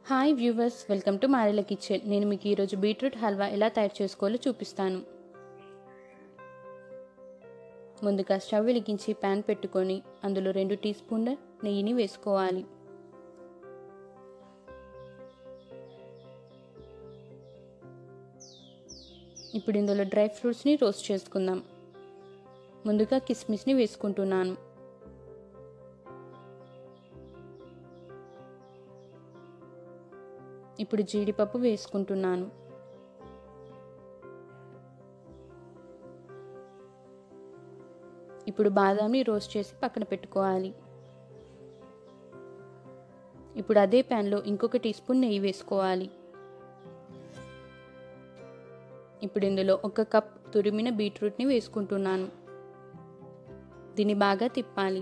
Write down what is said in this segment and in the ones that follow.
hi viewers welcome to మారెల kitchen నేను మీకు ఈరోజు బీట్రూట్ హల్వా ఎలా తయారు చేసుకోవాలో చూపిస్తాను ముందుగా స్టవ్ వెలిగించి ప్యాన్ పెట్టుకొని అందులో రెండు టీ స్పూన్ల నెయ్యిని వేసుకోవాలి ఇప్పుడు ఇందులో డ్రై ఫ్రూట్స్ని రోస్ట్ చేసుకుందాం ముందుగా కిస్మిస్ని వేసుకుంటున్నాను ఇప్పుడు జీడిపప్పు వేసుకుంటున్నాను ఇప్పుడు బాదాంని రోస్ట్ చేసి పక్కన పెట్టుకోవాలి ఇప్పుడు అదే ప్యాన్లో ఇంకొక టీ స్పూన్ నెయ్యి వేసుకోవాలి ఇప్పుడు ఇందులో ఒక కప్ తురిమిన బీట్రూట్ని వేసుకుంటున్నాను దీన్ని బాగా తిప్పాలి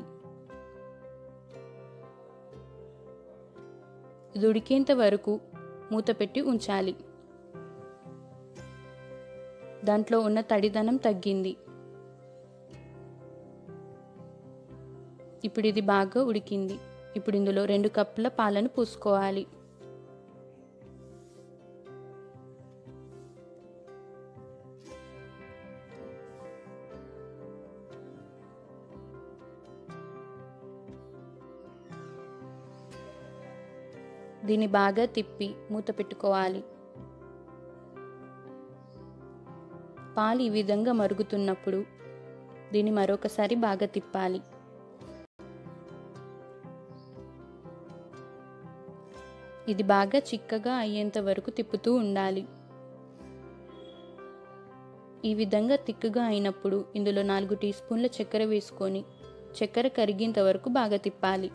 ఇది ఉడికేంత వరకు మూత పెట్టి ఉంచాలి దాంట్లో ఉన్న తడిదనం తగ్గింది ఇప్పుడు ఇది బాగా ఉడికింది ఇప్పుడు ఇందులో రెండు కప్పుల పాలను పూసుకోవాలి దీన్ని బాగా తిప్పి మూత పెట్టుకోవాలి పాలు ఈ విధంగా మరుగుతున్నప్పుడు దీన్ని మరొకసారి బాగా తిప్పాలి ఇది బాగా చిక్కగా అయ్యేంత వరకు తిప్పుతూ ఉండాలి ఈ విధంగా తిక్కుగా అయినప్పుడు ఇందులో నాలుగు టీ స్పూన్ల చక్కెర వేసుకొని చక్కెర కరిగేంత వరకు బాగా తిప్పాలి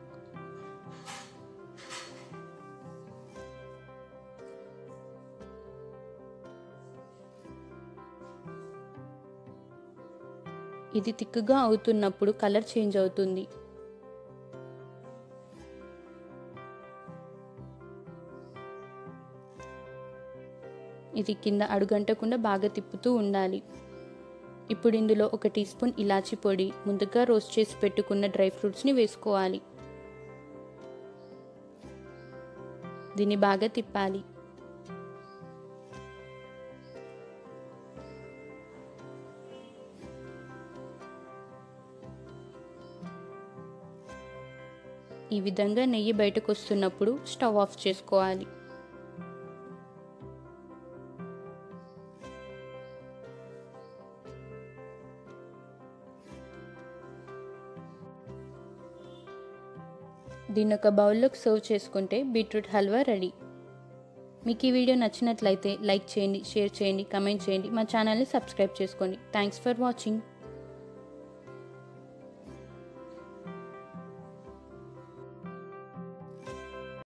ఇది తిక్కుగా అవుతున్నప్పుడు కలర్ చేంజ్ అవుతుంది ఇది కింద అడుగంటకుండా బాగా తిప్పుతూ ఉండాలి ఇప్పుడు ఇందులో ఒక టీ స్పూన్ ఇలాచి పొడి ముందుగా రోస్ట్ చేసి పెట్టుకున్న డ్రై ఫ్రూట్స్ని వేసుకోవాలి దీన్ని బాగా తిప్పాలి ఈ విధంగా నెయ్యి బయటకు వస్తున్నప్పుడు స్టవ్ ఆఫ్ చేసుకోవాలి దీన్ని ఒక బౌల్లోకి సర్వ్ చేసుకుంటే బీట్రూట్ హల్వా రెడీ మీకు ఈ వీడియో నచ్చినట్లయితే లైక్ చేయండి షేర్ చేయండి కమెంట్ చేయండి మా ఛానల్ని సబ్స్క్రైబ్ చేసుకోండి థ్యాంక్స్ ఫర్ వాచింగ్